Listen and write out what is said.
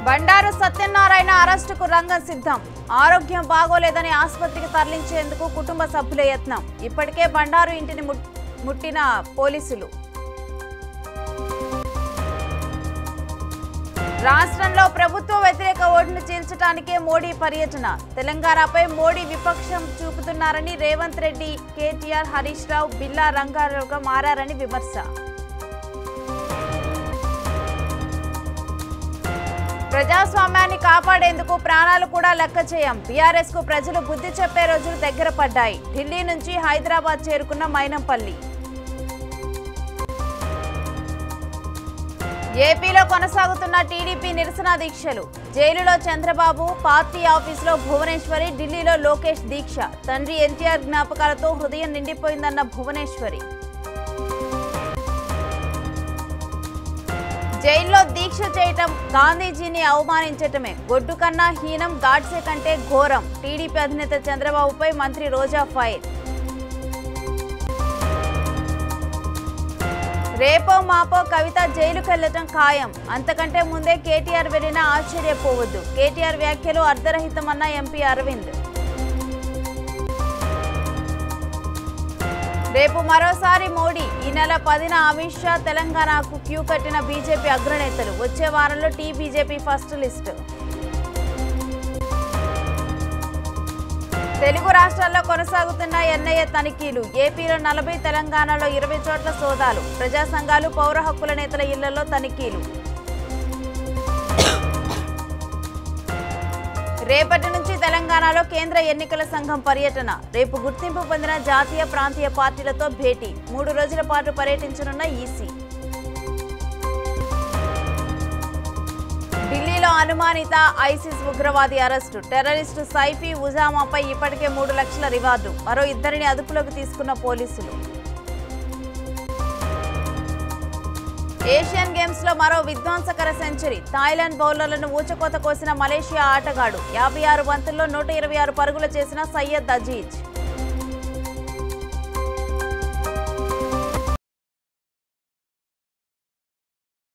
బండారు సత్యనారాయణ అరెస్టుకు రంగం సిద్ధం ఆరోగ్యం బాగోలేదని ఆసుపత్రికి తరలించేందుకు కుటుంబ సభ్యుల యత్నం ఇప్పటికే బండారు ఇంటిని ముట్- ముట్టిన పోలీసులు రాష్ట్రంలో ప్రభుత్వ వ్యతిరేక ఓటును చీల్చడానికే మోడీ పర్యటన తెలంగాణపై మోడీ విపక్షం చూపుతున్నారని రేవంత్ రెడ్డి కేటీఆర్ హరీష్ రావు బిల్లా రంగారావుగా మారారని విమర్శ ప్రజాస్వామ్యాన్ని కాపాడేందుకు ప్రాణాలు కూడా లెక్క చేయం బీఆర్ఎస్ కు ప్రజలు బుద్ధి చెప్పే రోజులు దగ్గర పడ్డాయి ఢిల్లీ నుంచి హైదరాబాద్ చేరుకున్న మైనంపల్లి ఏపీలో కొనసాగుతున్న టీడీపీ నిరసన దీక్షలు జైలులో చంద్రబాబు పార్టీ ఆఫీసులో భువనేశ్వరి ఢిల్లీలో లోకేష్ దీక్ష తండ్రి ఎన్టీఆర్ జ్ఞాపకాలతో హృదయం నిండిపోయిందన్న భువనేశ్వరి జైల్లో దీక్ష చేయటం గాంధీజీని అవమానించటమే గొడ్డు కన్నా హీనం గాడ్సే కంటే ఘోరం టీడీపీ అధినేత చంద్రబాబుపై మంత్రి రోజా ఫైర్ రేపో మాపో కవిత జైలుకు వెళ్లటం ఖాయం అంతకంటే ముందే కేటీఆర్ వెళ్ళినా ఆశ్చర్యపోవద్దు కేటీఆర్ వ్యాఖ్యలు అర్ధరహితమన్న ఎంపీ అరవింద్ రేపు మరోసారి మోడీ ఈ నెల పదిన అమిత్ షా తెలంగాణకు క్యూ కట్టిన బీజేపీ అగ్రనేతలు వచ్చే వారంలో T BJP first list Telugu రాష్ట్రాల్లో కొనసాగుతున్న ఎన్ఐఏ తనిఖీలు ఏపీలో నలభై తెలంగాణలో ఇరవై చోట్ల సోదాలు ప్రజా సంఘాలు పౌర హక్కుల నేతల ఇళ్లలో తనిఖీలు రేపటి నుంచి తెలంగాణలో కేంద్ర ఎన్నికల సంఘం పర్యటన రేపు గుర్తింపు పొందిన జాతీయ ప్రాంతీయ పార్టీలతో భేటీ మూడు రోజుల పాటు పర్యటించనున్న ఈసీ ఢిల్లీలో అనుమానిత ఐసిస్ ఉగ్రవాది అరెస్టు టెర్రరిస్టు సైఫీ ఉజామాపై ఇప్పటికే మూడు లక్షల రివార్డు మరో ఇద్దరిని అదుపులోకి తీసుకున్న పోలీసులు ఏషియన్ గేమ్స్ లో మరో విధ్వంసకర సెంచరీ థాయిలాండ్ బౌలర్లను ఊచకోత కోసిన మలేషియా ఆటగాడు యాభై ఆరు బంతుల్లో నూట ఇరవై ఆరు పరుగులు చేసిన సయ్యద్ అజీజ్